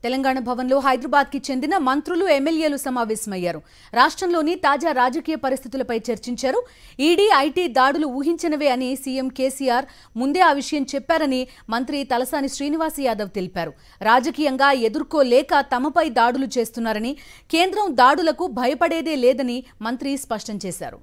తెలంగాణ భవన్లో హైదరాబాద్కి చెందిన మంత్రులు ఎమ్మెల్యేలు సమావేశమయ్యారు రాష్ట్రంలోని తాజా రాజకీయ పరిస్థితులపై చర్చించారు ఈడీ ఐటీ దాడులు ఊహించినవే అని సీఎం కేసీఆర్ ముందే ఆ విషయం చెప్పారని మంత్రి తలసాని శ్రీనివాస్ యాదవ్ తెలిపారు రాజకీయంగా ఎదుర్కోలేక తమపై దాడులు చేస్తున్నారని కేంద్రం దాడులకు భయపడేదే లేదని మంత్రి స్పష్టం చేశారు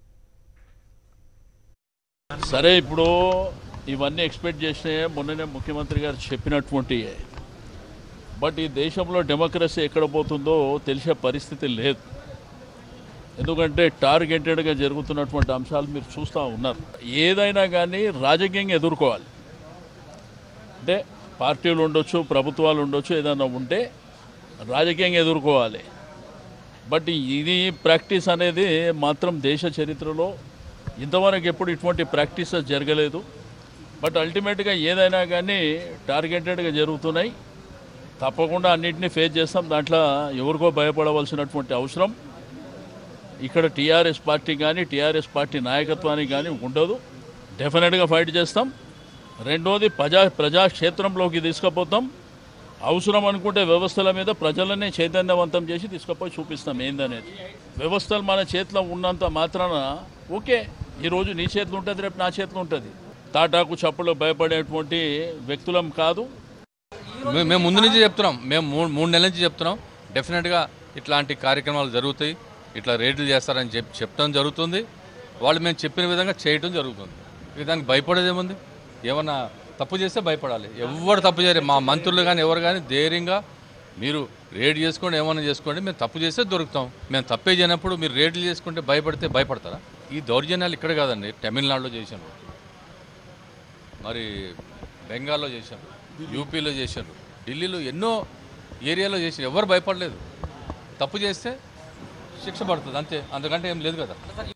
సరే ఇప్పుడు ఇవన్నీ ఎక్స్పెక్ట్ చేస్తే మొన్ననే ముఖ్యమంత్రి గారు చెప్పినటువంటి బట్ ఈ దేశంలో డెమోక్రసీ ఎక్కడ పోతుందో తెలిసే పరిస్థితి లేదు ఎందుకంటే టార్గెటెడ్గా జరుగుతున్నటువంటి అంశాలు మీరు చూస్తూ ఉన్నారు ఏదైనా కానీ రాజకీయంగా ఎదుర్కోవాలి అంటే పార్టీలు ఉండొచ్చు ప్రభుత్వాలు ఉండొచ్చు ఏదైనా ఉంటే రాజకీయంగా ఎదుర్కోవాలి బట్ ఇది ప్రాక్టీస్ అనేది మాత్రం దేశ చరిత్రలో ఇంతవరకు ఎప్పుడు ఇటువంటి ప్రాక్టీసెస్ జరగలేదు బట్ అల్టిమేట్గా ఏదైనా కానీ టార్గెటెడ్గా జరుగుతున్నాయి తప్పకుండా అన్నింటినీ ఫేస్ చేస్తాం దాంట్లో ఎవరికో భయపడవలసినటువంటి అవసరం ఇక్కడ టీఆర్ఎస్ పార్టీ కానీ టీఆర్ఎస్ పార్టీ నాయకత్వానికి కానీ ఉండదు డెఫినెట్గా ఫైట్ చేస్తాం రెండోది ప్రజా ప్రజాక్షేత్రంలోకి తీసుకుపోతాం అవసరం అనుకుంటే వ్యవస్థల మీద ప్రజలనే చైతన్యవంతం చేసి తీసుకుపోయి చూపిస్తాం ఏందనేది వ్యవస్థలు మన చేతిలో ఉన్నంత మాత్రాన ఓకే ఈరోజు నీ చేతిలో ఉంటుంది రేపు నా చేతిలో ఉంటుంది తాటాకు చప్పులు భయపడేటువంటి వ్యక్తులం కాదు మే- మేము ముందు నుంచి చెప్తున్నాం మేము మూడు మూడు నెలల నుంచి చెప్తున్నాం డెఫినెట్గా ఇట్లాంటి కార్యక్రమాలు జరుగుతాయి ఇట్లా రేట్లు చేస్తారని చెప్పి చెప్పడం జరుగుతుంది వాళ్ళు మేము చెప్పిన విధంగా చేయటం జరుగుతుంది ఇక దానికి భయపడేది ఏముంది ఏమన్నా తప్పు చేస్తే భయపడాలి ఎవరు తప్పు చేయరు మా మంత్రులు కానీ ఎవరు కానీ ధైర్యంగా మీరు రేడ్ చేసుకోండి ఏమన్నా చేసుకోండి మేము తప్పు చేస్తే దొరుకుతాం మేము తప్పే చేయనప్పుడు మీరు రేట్లు చేసుకుంటే భయపడితే భయపడతారా ఈ దౌర్జన్యాలు ఇక్కడ కాదండి తమిళనాడులో చేశాను మరి బెంగాల్లో చేశారు యూపీలో చేశారు ఢిల్లీలో ఎన్నో ఏరియాలో చేశారు ఎవరు భయపడలేదు తప్పు చేస్తే శిక్ష పడుతుంది అంతే అంతకంటే ఏం లేదు కదా